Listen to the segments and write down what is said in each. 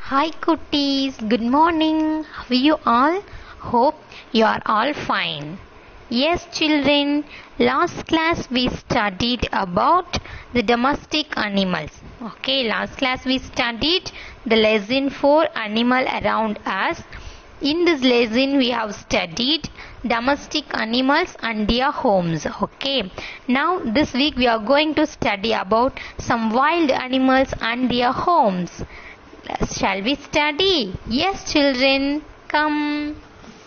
Hi cuties, good morning. How are you all? Hope you are all fine. Yes, children, last class we studied about the domestic animals. Okay, last class we studied the lesson for animal around us. In this lesson we have studied domestic animals and their homes. Okay, now this week we are going to study about some wild animals and their homes. Shall we study? Yes, children, come.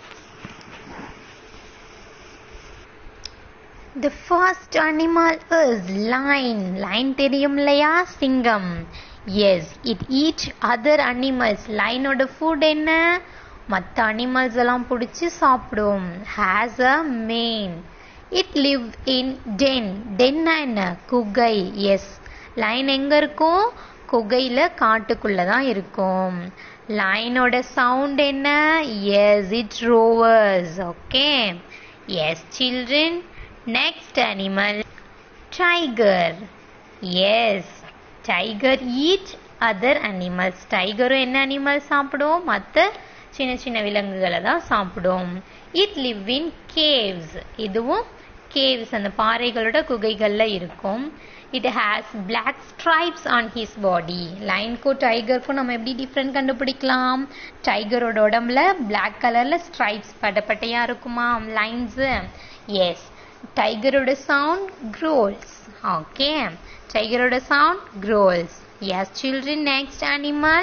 The first animal is lion. Lion தெரியும் இல்லையா சிங்கம் yes it each other animals லைனோட food என்ன மற்ற animals எல்லாம் பிடிச்சி சாப்பிடும் has a mane it live in den டென்னா என்ன குகை எஸ் லைன் எங்க இருக்கும் குகையில காட்டுக்குள்ள தான் இருக்கும் லைனோட சவுண்ட் என்ன yes it roars okay yes children next animal tiger yes tiger eat other animals டைகரும் என்ன அனிமல் சாப்பிடும் மற்ற சின்ன சின்ன விலங்குகளை தான் சாப்பிடும் இட் லிவ் இன் கேவ்ஸ் இதுவும் கேவ்ஸ் அந்த பாறைகளோட குகைகள்ல இருக்கும் it has black stripes on his body லைனுக்கும் டைகருக்கும் நம்ம எப்படி டிஃப்ரெண்ட் கண்டுபிடிக்கலாம் டைகரோட உடம்புல பிளாக் கலர்ல ஸ்ட்ரைப்ஸ் பட்டப்பட்டையா இருக்குமா லைன்ஸ் எஸ் டைகரோட சவுண்ட் க்ரோல்ஸ் ஓகே டைகரோட sound growls yes children next animal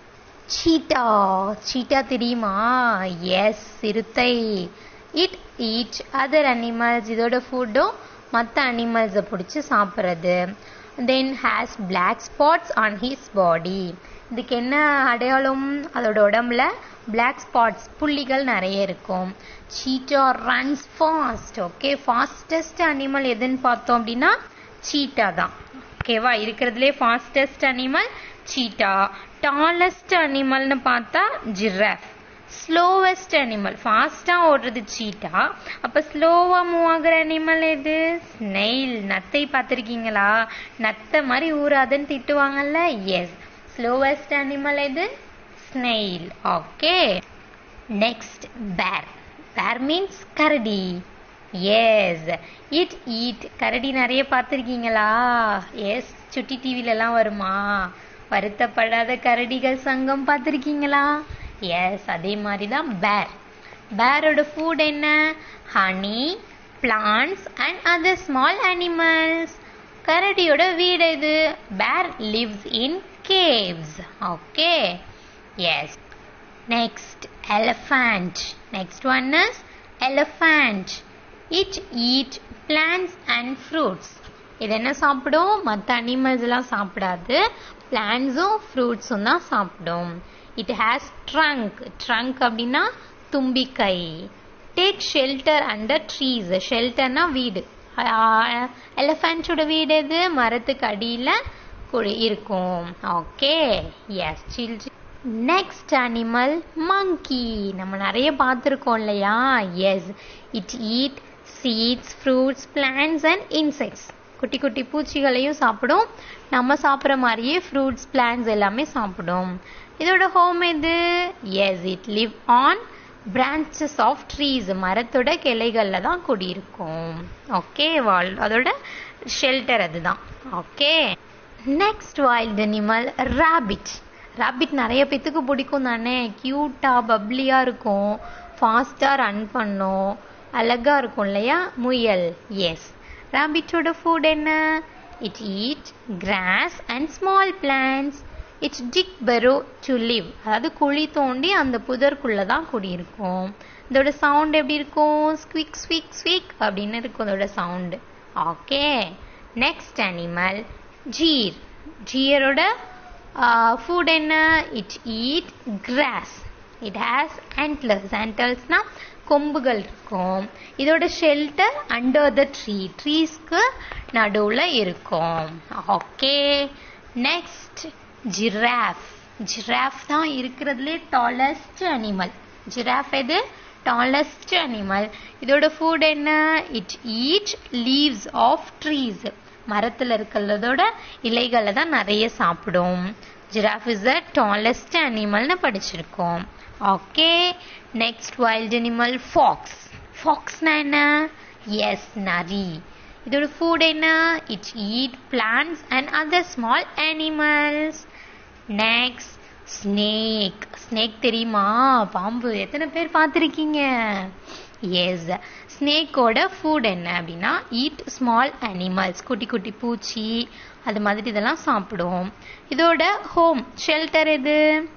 cheetah cheetah தெரியுமா எஸ் சிறுத்தை இட் ஈட் அதர் அனிமல்ஸ் இதோட ஃபுட்டும் மற்ற அனிமல்ஸை பிடிச்சி சாப்பிட்றது then has black spots on his body இதுக்கு என்ன அடையாளம் அதோட உடம்புல பிளாக் ஸ்பாட்ஸ் புள்ளிகள் நிறைய இருக்கும் cheetah runs fast okay fastest animal எதுன்னு பார்த்தோம் அப்படின்னா சீட்டா தான் ஓகேவா இருக்கிறதுலே ஃபாஸ்டஸ்ட் அனிமல் சீட்டா டாலஸ்ட் அனிமல்னு பார்த்தா ஜிராஃப் ஸ்லோவஸ்ட் அனிமல் ஃபாஸ்ட்டாக ஓடுறது சீட்டா அப்போ ஸ்லோவாக மூவ் ஆகுற அனிமல் எது ஸ்னெயில் நத்தை பார்த்துருக்கீங்களா நத்தை மாதிரி ஊறாதுன்னு திட்டுவாங்கல்ல எஸ் ஸ்லோவஸ்ட் அனிமல் எது snail okay next bear bear means கரடி எஸ் இட் ஈட் கரடி நிறைய பார்த்துருக்கீங்களா எஸ் சுட்டி டிவிலலாம் வருமா வருத்தப்படாத கரடிகள் சங்கம் பார்த்துருக்கீங்களா எஸ் அதே மாதிரி தான் பேர் பேரோட ஃபுட் என்ன honey plants and other small animals கரடியோட வீடு இது bear lives in caves okay yes next elephant next one is elephant it eat plants and fruits இது என்ன சாப்பிடும் மற்ற அனிமல்ஸ் எல்லாம் சாப்பிடாது பிளான்ஸும் ஃப்ரூட்ஸும் தான் சாப்பிடும் இட் ஹேஸ் ட்ரங்க் ட்ரங்க் அப்படின்னா தும்பிக்கை டேக் ஷெல்டர் அண்டர் ட்ரீஸ் ஷெல்டர்னா வீடு எலஃபண்ட்ஸோட வீடு எது மரத்துக்கு அடியில் குடி இருக்கும் okay yes children next animal monkey நம்ம நிறைய பார்த்துருக்கோம் இல்லையா yes it eat seeds fruits plants and insects குட்டி குட்டி பூச்சிகளையும் சாப்பிடும் நம்ம சாப்பிட்ற மாதிரியே ஃப்ரூட்ஸ் பிளான்ஸ் எல்லாமே சாப்பிடும் இதோட ஹோம் எது yes it live on branches of trees மரத்தோட கிளைகளில் தான் குடியிருக்கும் ஓகே வால் அதோட ஷெல்டர் அதுதான் okay next wild animal rabbit rabbit நிறைய பேத்துக்கு பிடிக்கும் தானே க்யூட்டாக பப்ளியாக இருக்கும் ஃபாஸ்ட்டாக ரன் பண்ணும் அழகாக இருக்கும் இல்லையா முயல் எஸ் ராபிட்டோட ஃபுட் என்ன it eat grass and small plants it's dig burrow to live அதாவது குழி தோண்டி அந்த புதற்குள்ளே தான் குடியிருக்கும் இதோட சவுண்ட் எப்படி இருக்கும் ஸ்குவிக் ஸ்விக் ஸ்விக் அப்படின்னு இருக்கும் இதோட sound okay next animal deer ஜீயரோட ஃபுட் என்ன it eat grass it has antlers ஆன்டல்ஸ்னா கொம்புகள் இருக்கும் இதோட ஷெல்டர் அண்டர் த ட்ரீ ட்ரீஸ்க்கு நடுவில் இருக்கும் ஓகே நெக்ஸ்ட் ஜிராஃப் ஜிராஃப் தான் இருக்கிறதுலே டாலஸ்ட் அனிமல் ஜிராஃப் எது டாலஸ்ட் அனிமல் இதோட ஃபுட் என்ன it eat leaves of trees மரத்தில் இருக்கிறதோட இலைகளை தான் நிறைய சாப்பிடும் ஜிராஃப் இஸ் த டாலஸ்ட் அனிமல்னு படிச்சிருக்கோம் okay next wild animal fox ஃபாக்ஸ்னா என்ன எஸ் நரி இதோட ஃபுட் என்ன it eat plants and other small animals next snake snake தெரியுமா பாம்பு எத்தனை பேர் பார்த்துருக்கீங்க எஸ் ஸ்னேக்கோட ஃபுட் என்ன அப்படின்னா ஈட் ஸ்மால் அனிமல்ஸ் குட்டி குட்டி பூச்சி அது மாதிரி இதெல்லாம் சாப்பிடும் இதோட ஹோம் ஷெல்டர் எது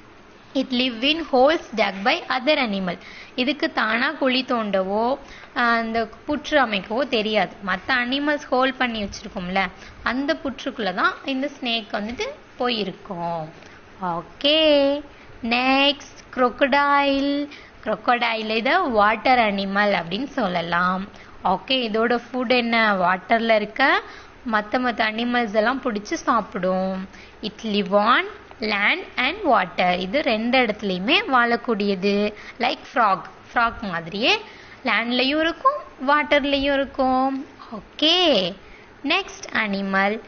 it live in holes dug by other animal இதுக்கு தானா குழி தோண்டவோ அந்த புற்று அமைக்கவோ தெரியாது மற்ற அனிமல்ஸ் ஹோல் பண்ணி வச்சிருக்கோம்ல அந்த புற்றுக்குள்ள தான் இந்த ஸ்னேக் வந்துட்டு போயிருக்கும் ஓகே நெக்ஸ்ட் crocodile crocodile இது வாட்டர் அனிமல் அப்படின்னு சொல்லலாம் ஓகே இதோட ஃபுட் என்ன வாட்டர்ல இருக்க மற்ற மற்ற அனிமல்ஸ் எல்லாம் பிடிச்சி சாப்பிடும் it live on land and water இது ரெண்டு இடத்துலையுமே வாழக்கூடியது லைக் ஃப்ராக் ஃப்ராக் மாதிரியே லேண்ட்லேயும் இருக்கும் வாட்டர்லேயும் இருக்கும் okay next animal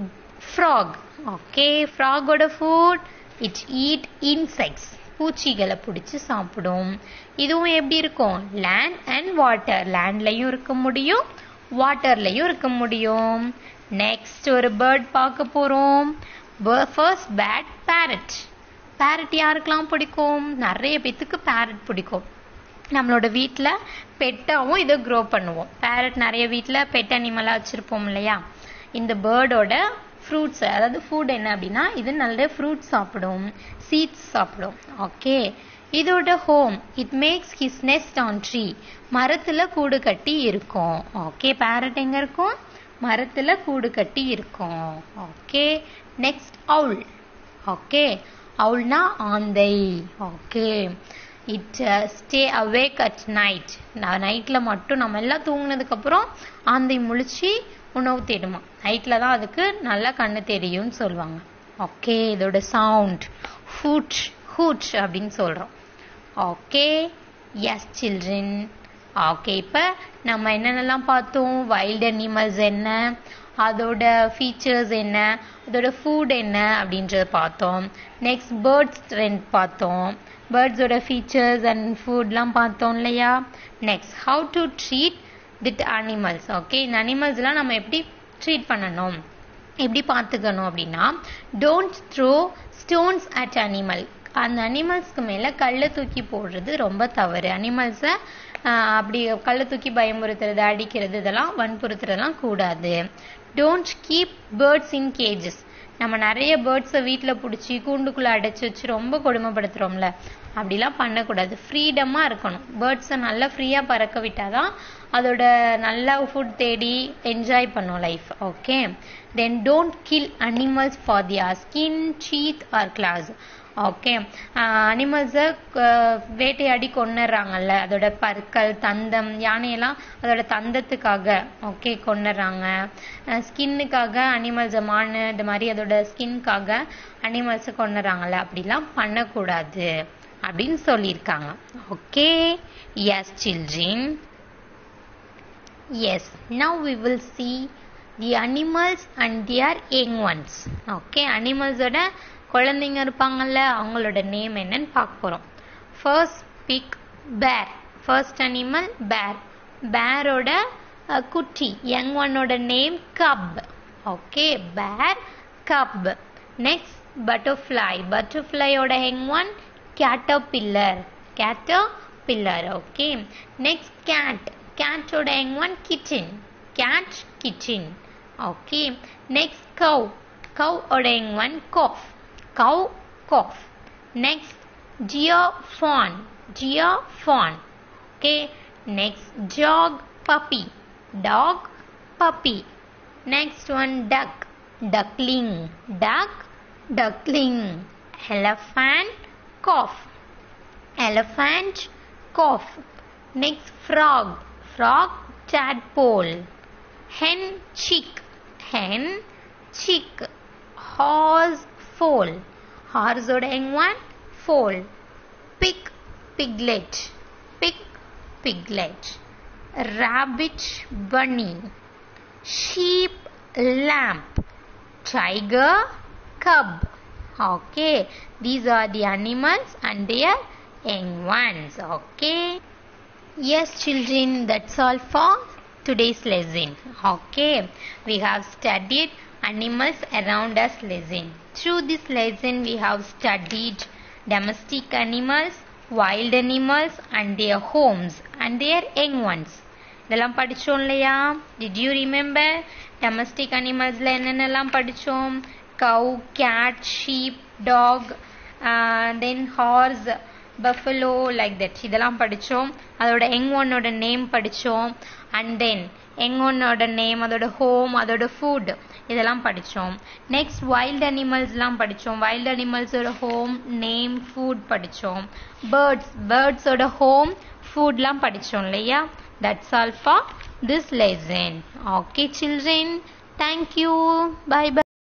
frog okay ஃப்ராகோட ஃபுட் இட் ஈட் இன்செக்ட்ஸ் பூச்சிகளை பிடிச்சி சாப்பிடும் இதுவும் எப்படி இருக்கும் லேண்ட் அண்ட் வாட்டர் லேண்ட்லையும் இருக்க முடியும் வாட்டர்லையும் இருக்க முடியும் நெக்ஸ்ட் ஒரு பேர்ட் பார்க்க போகிறோம் ஃபர்ஸ்ட் பேட் பேரட் பேரட் யாருக்கெல்லாம் பிடிக்கும் நிறைய பேத்துக்கு பேரட் பிடிக்கும் நம்மளோட வீட்டில் பெட்டாகவும் இதை க்ரோ பண்ணுவோம் பேரட் நிறைய வீட்டில் பெட் அனிமலாக வச்சுருப்போம் இல்லையா இந்த பேர்டோட ஃப்ரூட்ஸ் அதாவது ஃபுட் என்ன அப்படின்னா இது நல்ல ஃப்ரூட் சாப்பிடும் சீட்ஸ் சாப்பிடும் ஓகே இதோட home it makes his nest on tree மரத்தில் கூடு கட்டி இருக்கும் ஓகே பேரட் எங்கே இருக்கும் மரத்தில் கூடு கட்டி இருக்கும் ஓகே நெக்ஸ்ட் அவுல் ஓகே அவுல்னா ஆந்தை okay it stay awake at night நைட்டில் மட்டும் நம்ம எல்லாம் தூங்கினதுக்கப்புறம் ஆந்தை முழிச்சு உணவு தேடுமா நைட்டில் தான் அதுக்கு நல்லா கண்ணு தெரியும்னு சொல்லுவாங்க ஓகே இதோட சவுண்ட் ஹூட் ஹூட் அப்படின்னு சொல்கிறோம் ஓகே எஸ் சில்ட்ரன் ஓகே இப்போ நம்ம என்னென்னலாம் பார்த்தோம் வைல்ட் அனிமல்ஸ் என்ன அதோட ஃபீச்சர்ஸ் என்ன அதோட ஃபுட் என்ன அப்படின்றத பார்த்தோம் நெக்ஸ்ட் பேர்ட்ஸ் ட்ரெண்ட் பார்த்தோம் பேர்ட்ஸோட ஃபீச்சர்ஸ் அண்ட் ஃபுட்லாம் பார்த்தோம் இல்லையா next how to treat these animals okay இந்த அனிமல்ஸ்லாம் நம்ம எப்படி ட்ரீட் பண்ணணும் எப்படி பார்த்துக்கணும் அப்படின்னா don't throw stones at animal அந்த அனிமல்ஸ்க்கு மேலே கல்லை தூக்கி போடுறது ரொம்ப தவறு அனிமல்ஸை அப்படி கல்லை தூக்கி பயமுறுத்துறது அடிக்கிறது இதெல்லாம் வன்புறுத்துறதெல்லாம் கூடாது don't keep birds in cages நம்ம நிறைய பேர்ட்ஸை வீட்டில் பிடிச்சி கூண்டுக்குள்ளே அடைச்சி வச்சு ரொம்ப கொடுமைப்படுத்துகிறோம்ல அப்படிலாம் பண்ணக்கூடாது ஃப்ரீடமாக இருக்கணும் பேர்ட்ஸை நல்லா ஃப்ரீயாக பறக்க விட்டால் தான் அதோட நல்லா ஃபுட் தேடி என்ஜாய் பண்ணும் life okay then don't kill animals for their skin teeth or claws okay அனிமல்ஸை வேட்டையாடி கொண்டுறாங்கல்ல அதோட பற்கள் தந்தம் யானையெல்லாம் அதோட தந்தத்துக்காக ஓகே கொண்டுறாங்க ஸ்கின்னுக்காக அனிமல்ஸை மானு இந்த மாதிரி அதோட ஸ்கின்காக அனிமல்ஸை கொண்டுறாங்கல்ல அப்படிலாம் பண்ணக்கூடாது அப்படின்னு சொல்லியிருக்காங்க okay yes children yes now we will see the animals and their young ones okay அனிமல்ஸோட குழந்தைங்க இருப்பாங்கல்ல அவங்களோட நேம் என்னன்னு பார்க்க போகிறோம் first big bear first animal bear பேரோட குட்டி யங் ஒன்னோட name cub okay bear cub next butterfly பட்டர்ஃப்ளையோட young one caterpillar caterpillar okay next cat கேட்டோட young one kitten cat kitten okay next cow கவோட young one calf cow cough next deer fawn deer fawn okay next dog puppy dog puppy next one duck duckling duck duckling elephant cough elephant cough next frog frog tadpole hen chick hen chick horse foal ஹார்ஸோட young one foal pig piglet pig piglet rabbit bunny sheep lamb tiger cub okay these are the animals and their young ones okay yes children that's all for today's lesson okay we have studied animals around us lesson through this lesson we have studied domestic animals wild animals and their homes and their young ones இதெல்லாம் படிச்சோம் இல்லையா did you remember domestic அனிமல்ஸில் என்னென்னலாம் படித்தோம் cow cat sheep dog then horse buffalo like that இதெல்லாம் படித்தோம் அதோட எங் ஒன்னோட நேம் படித்தோம் அண்ட் தென் எங் ஒன்னோட நேம் அதோட ஹோம் அதோட ஃபுட் இதெல்லாம் படித்தோம் நெக்ஸ்ட் வைல்ட் அனிமல்ஸ்லாம் படித்தோம் வைல்ட் அனிமல்ஸோட ஹோம் நேம் ஃபுட் படித்தோம் பேர்ட்ஸ் பேர்ட்ஸோட ஹோம் ஃபுட்லாம் படித்தோம் இல்லையா that's all for this lesson okay children thank you bye bye